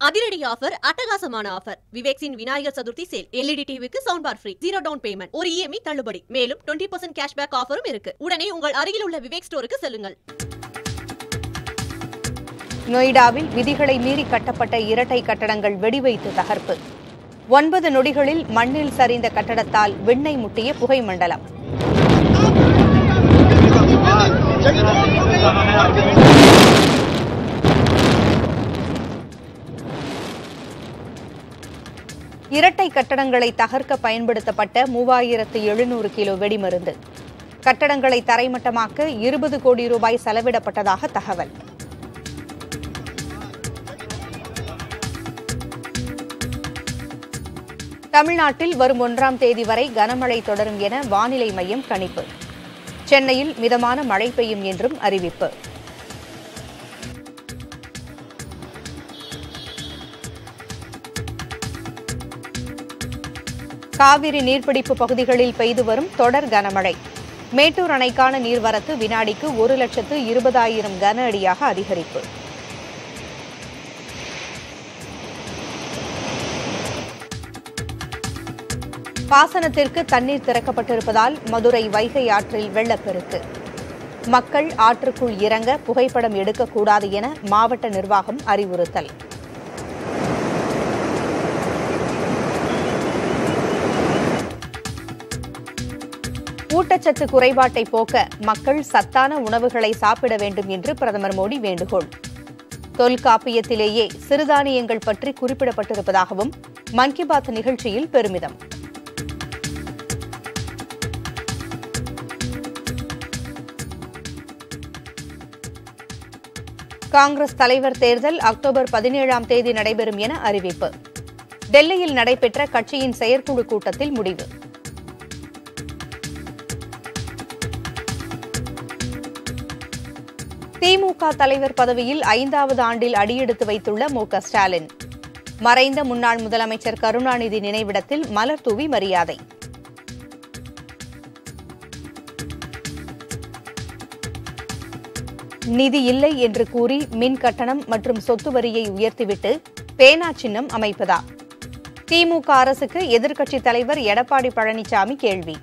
அதிரடி ஆஃபர் அட்டகாசமான ஆஃபர் விவேக்ஸின் விநாயகர் சதுர்த்தி சேல் எல்இடி டிவிக்கு sound bar free zero down payment ஒரு இஎம்ஐ தள்ளுபடி மேலும் டுவெண்ட்டி பர்சன்ட் கேஷ்பேக் ஆஃபரும் இருக்கு உடனே உங்கள் அருகில் உள்ள விவேக் ஸ்டோருக்கு செல்லுங்கள் நொய்டாவில் விதிகளை மீறி கட்டப்பட்ட இரட்டை கட்டடங்கள் வெடிவைத்து தகர்ப்பு ஒன்பது நொடிகளில் மண்ணில் சரிந்த கட்டடத்தால் விண்ணை முட்டிய புகை மண்டலம் இரட்டை கட்டடங்களை தகர்க்க பயன்படுத்தப்பட்ட மூவாயிரத்து எழுநூறு கிலோ வெடிமருந்து கட்டடங்களை தரைமட்டமாக்க இருபது கோடி ரூபாய் செலவிடப்பட்டதாக தகவல் தமிழ்நாட்டில் வரும் ஒன்றாம் தேதி வரை கனமழை தொடரும் என வானிலை மையம் கணிப்பு சென்னையில் மிதமான மழை பெய்யும் என்றும் அறிவிப்பு காவிரி நீர்பிடிப்பு பகுதிகளில் பெய்து வரும் தொடர் கனமழை மேட்டூர் அணைக்கான நீர்வரத்து வினாடிக்கு ஒரு லட்சத்து இருபதாயிரம் கன அடியாக அதிகரிப்பு பாசனத்திற்கு தண்ணீர் திறக்கப்பட்டிருப்பதால் மதுரை வைகை ஆற்றில் வெள்ளப்பெருக்கு மக்கள் ஆற்றுக்குள் இறங்க புகைப்படம் எடுக்கக்கூடாது என மாவட்ட நிர்வாகம் அறிவுறுத்தல் ஊட்டச்சத்து குறைபாட்டை போக்க மக்கள் சத்தான உணவுகளை சாப்பிட வேண்டும் என்று பிரதமர் மோடி வேண்டுகோள் தொல்காப்பியத்திலேயே சிறுதானியங்கள் பற்றி குறிப்பிடப்பட்டிருப்பதாகவும் மன் கி பாத் நிகழ்ச்சியில் பெருமிதம் காங்கிரஸ் தலைவர் தேர்தல் அக்டோபர் பதினேழாம் தேதி நடைபெறும் என அறிவிப்பு டெல்லியில் நடைபெற்ற கட்சியின் செயற்குழு கூட்டத்தில் முடிவு திமுக தலைவர் பதவியில் ஐந்தாவது ஆண்டில் அடியெடுத்து வைத்துள்ள மு க ஸ்டாலின் மறைந்த முன்னாள் முதலமைச்சர் கருணாநிதி நினைவிடத்தில் மலர் தூவி மரியாதை நிதி இல்லை என்று கூறி மின் கட்டணம் மற்றும் சொத்து வரியை உயர்த்திவிட்டு பேனா சின்னம் அமைப்பதா திமுக அரசுக்கு எதிர்க்கட்சித் தலைவர் எடப்பாடி பழனிசாமி கேள்வி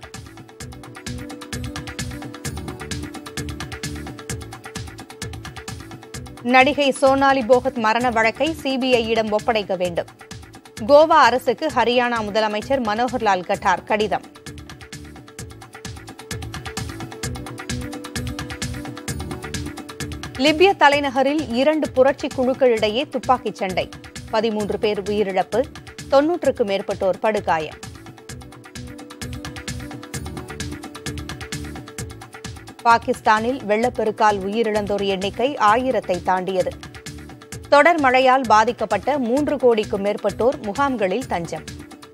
நடிகை சோனாலி போகத் மரண வழக்கை சிபிஐயிடம் ஒப்படைக்க வேண்டும் கோவா அரசுக்கு ஹரியானா முதலமைச்சர் மனோகர்லால் கட்டார் கடிதம் லிபிய தலைநகரில் இரண்டு புரட்சி குழுக்களிடையே துப்பாக்கிச் சண்டை பதிமூன்று பேர் உயிரிழப்பு தொன்னூற்றுக்கும் மேற்பட்டோர் படுகாயம் பாகிஸ்தானில் வெள்ளப்பெருக்கால் உயிரிழந்தோர் எண்ணிக்கை ஆயிரத்தை தாண்டியது தொடர் மழையால் பாதிக்கப்பட்ட மூன்று கோடிக்கும் மேற்பட்டோர் முகாம்களில் தஞ்சம்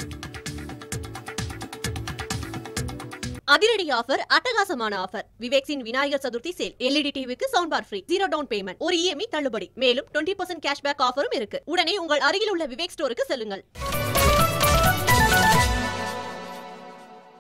அதிரடி ஆஃபர் அட்டகாசமான ஆஃபர் விவேக்ஸின் விநாயகர் சதுர்த்தி சேல் எல்இடி டிவிக்கு sound bar free zero down payment ஒரு இஎம்ஐ தள்ளுபடி மேலும் டுவெண்ட்டி பர்சன்ட் கேஷ்பேக் ஆஃபரும் இருக்கு உடனே உங்கள் அருகில் உள்ள விவேக் ஸ்டோருக்கு செல்லுங்கள்